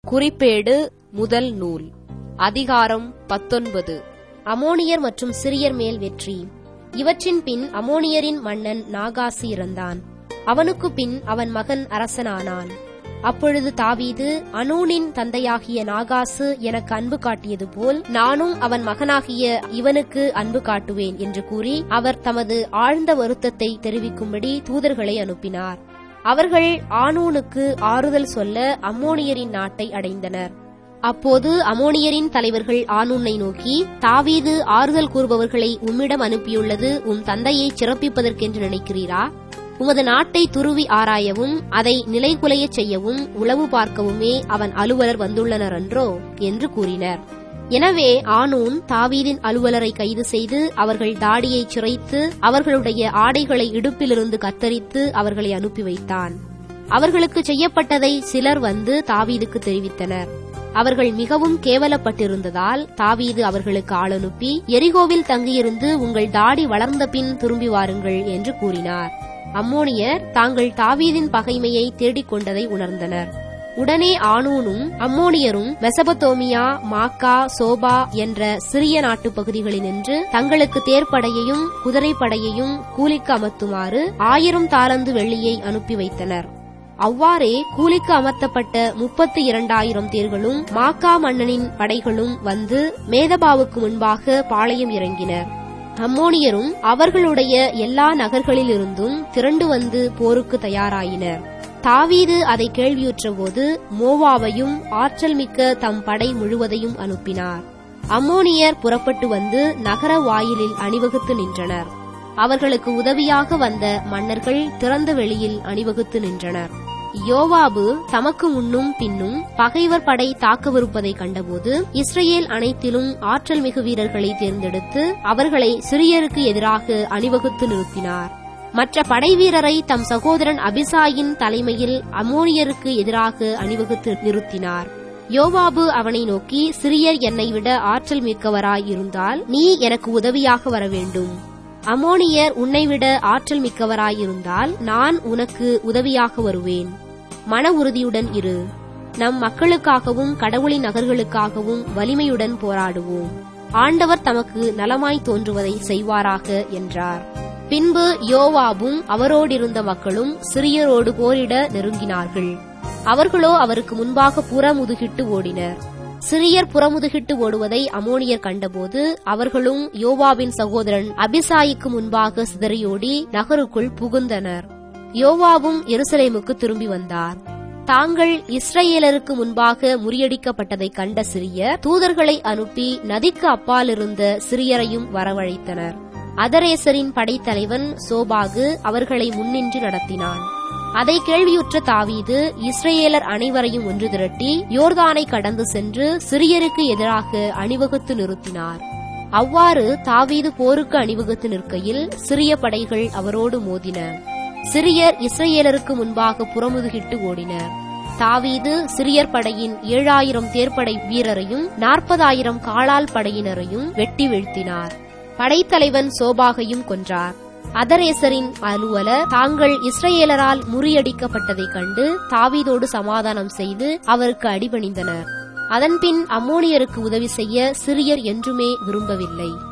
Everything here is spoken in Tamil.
குறிப்பேடு முதல் நூல் அதிகாரம் பத்தொன்பது அமோனியர் மற்றும் சிரியர் மேல் வெற்றி இவற்றின் பின் அமோனியரின் மன்னன் நாகாசி இறந்தான் அவனுக்கு பின் அவன் மகன் அரசனானான் அப்பொழுது தாவீது அனூனின் தந்தையாகிய நாகாசு எனக்கு அன்பு காட்டியது போல் நானும் அவன் மகனாகிய இவனுக்கு அன்பு காட்டுவேன் என்று கூறி அவர் தமது ஆழ்ந்த வருத்தத்தை தெரிவிக்கும்படி தூதர்களை அனுப்பினார் அவர்கள் ஆனூனுக்கு ஆறுதல் சொல்ல அம்மோனியரின் நாட்டை அடைந்தனர் அப்போது அமோனியரின் தலைவர்கள் ஆனூனை நோக்கி தாவீது ஆறுதல் கூறுபவர்களை உம்மிடம் அனுப்பியுள்ளது உம் தந்தையை சிறப்பிப்பதற்கென்று நினைக்கிறீரா உமது நாட்டை துருவி ஆராயவும் அதை நிலைகுலையச் செய்யவும் உளவு பார்க்கவுமே அவன் அலுவலர் வந்துள்ளனர் அன்றோ என்று கூறினர் எனவே ஆனூன் தாவீதின் அலுவலரை கைது செய்து அவர்கள் தாடியை சிரைத்து அவர்களுடைய ஆடைகளை இடுப்பிலிருந்து கத்தரித்து அவர்களை அனுப்பி வைத்தான் அவர்களுக்கு செய்யப்பட்டதை சிலர் வந்து தாவீதுக்கு தெரிவித்தனர் அவர்கள் மிகவும் கேவலப்பட்டிருந்ததால் தாவீது அவர்களுக்கு ஆள் அனுப்பி எரிகோவில் தங்கியிருந்து உங்கள் தாடி வளர்ந்த பின் திரும்பி வாருங்கள் என்று கூறினார் அம்மோனியர் தாங்கள் தாவீதின் பகைமையை தேடிக் கொண்டதை உணர்ந்தனர் உடனே ஆனூனும் அம்மோனியரும் மெசபத்தோமியா மாக்கா சோபா என்ற சிறிய நாட்டு பகுதிகளினின்று தங்களுக்கு தேர்ப்படையையும் குதிரைப்படையையும் கூலிக்கு அமர்த்துமாறு ஆயிரம் தாளந்து வெள்ளியை அனுப்பி வைத்தனர் அவ்வாறே கூலிக்கு அமர்த்தப்பட்ட முப்பத்தி இரண்டாயிரம் தேர்களும் மாக்கா மன்னனின் படைகளும் வந்து மேதபாவுக்கு முன்பாக பாளையம் இறங்கினர் அம்மோனியரும் அவர்களுடைய எல்லா நகர்களிலிருந்தும் திரண்டு வந்து போருக்கு தயாராயினர் தாவீது அதை கேள்வியுற்றபோது மோவாவையும் ஆற்றல் மிக்க தம் படை முழுவதையும் அனுப்பினார் அம்மோனியர் புறப்பட்டு வந்து நகர வாயிலில் அணிவகுத்து நின்றனர் அவர்களுக்கு உதவியாக வந்த மன்னர்கள் திறந்த வெளியில் அணிவகுத்து நின்றனர் யோவாபு தமக்கு முன்னும் பின்னும் பகைவர் படை தாக்கவிருப்பதை கண்டபோது இஸ்ரேல் அனைத்திலும் ஆற்றல் மிகு வீரர்களை தேர்ந்தெடுத்து அவர்களை சிறியருக்கு எதிராக அணிவகுத்து நிறுத்தினார் மற்ற படை வீரரை தம் சகோதரன் அபிசாயின் தலைமையில் அமோனியருக்கு எதிராக அணிவகுத்து நிறுத்தினார் யோவாபு அவனை நோக்கி சிறியர் என்னை விட ஆற்றல் மிக்கவராய் இருந்தால் நீ எனக்கு உதவியாக வர வேண்டும் அமோனியர் உன்னை விட ஆற்றல் மிக்கவராயிருந்தால் நான் உனக்கு உதவியாக வருவேன் மன உறுதியுடன் இரு நம் மக்களுக்காகவும் கடவுளின் நகர்களுக்காகவும் வலிமையுடன் போராடுவோம் ஆண்டவர் தமக்கு நலமாய் தோன்றுவதை செய்வாராக என்றார் பின்பு யோவாபும் அவரோடிருந்த மக்களும் சிறியரோடு போரிட நெருங்கினார்கள் அவர்களோ அவருக்கு முன்பாக புறமுதுகிட்டு ஓடினர் சிறியர் புறமுதுகிட்டு ஓடுவதை அமோனியர் கண்டபோது அவர்களும் யோவாவின் சகோதரன் அபிசாயிக்கு முன்பாக சிதறியோடி நகருக்குள் புகுந்தனர் யோவாவும் எருசலேமுக்கு திரும்பி வந்தார் தாங்கள் இஸ்ரேலருக்கு முன்பாக முறியடிக்கப்பட்டதை கண்ட சிறியர் தூதர்களை அனுப்பி நதிக்கு அப்பாலிருந்த சிறியரையும் வரவழைத்தனர் அதரேசரின் படைத்தலைவன் சோபாகு அவர்களை முன்னின்று நடத்தினான் அதை கேள்வியுற்ற தாவீது இஸ்ரேலர் அனைவரையும் ஒன்று திரட்டி யோர்தானை கடந்து சென்று சிறியருக்கு எதிராக அணிவகுத்து நிறுத்தினார் அவ்வாறு தாவீது போருக்கு அணிவகுத்து நிற்கையில் சிறிய படைகள் அவரோடு மோதின சிறியர் இஸ்ரேலருக்கு முன்பாக புறமுதுகிட்டு ஓடினர் தாவீது சிறியர் படையின் ஏழாயிரம் தேர்ப்படை வீரரையும் நாற்பதாயிரம் காலால் படையினரையும் வெட்டி வீழ்த்தினார் படைத்தலைவன் சோபாகையும் கொன்றார் அதரேசரின் அலுவலர் தாங்கள் இஸ்ரேலரால் முறியடிக்கப்பட்டதைக் கண்டு தாவீதோடு சமாதானம் செய்து அவருக்கு அடிபணிந்தனர் அதன்பின் அம்மோனியருக்கு உதவி செய்ய சிறியர் என்றுமே விரும்பவில்லை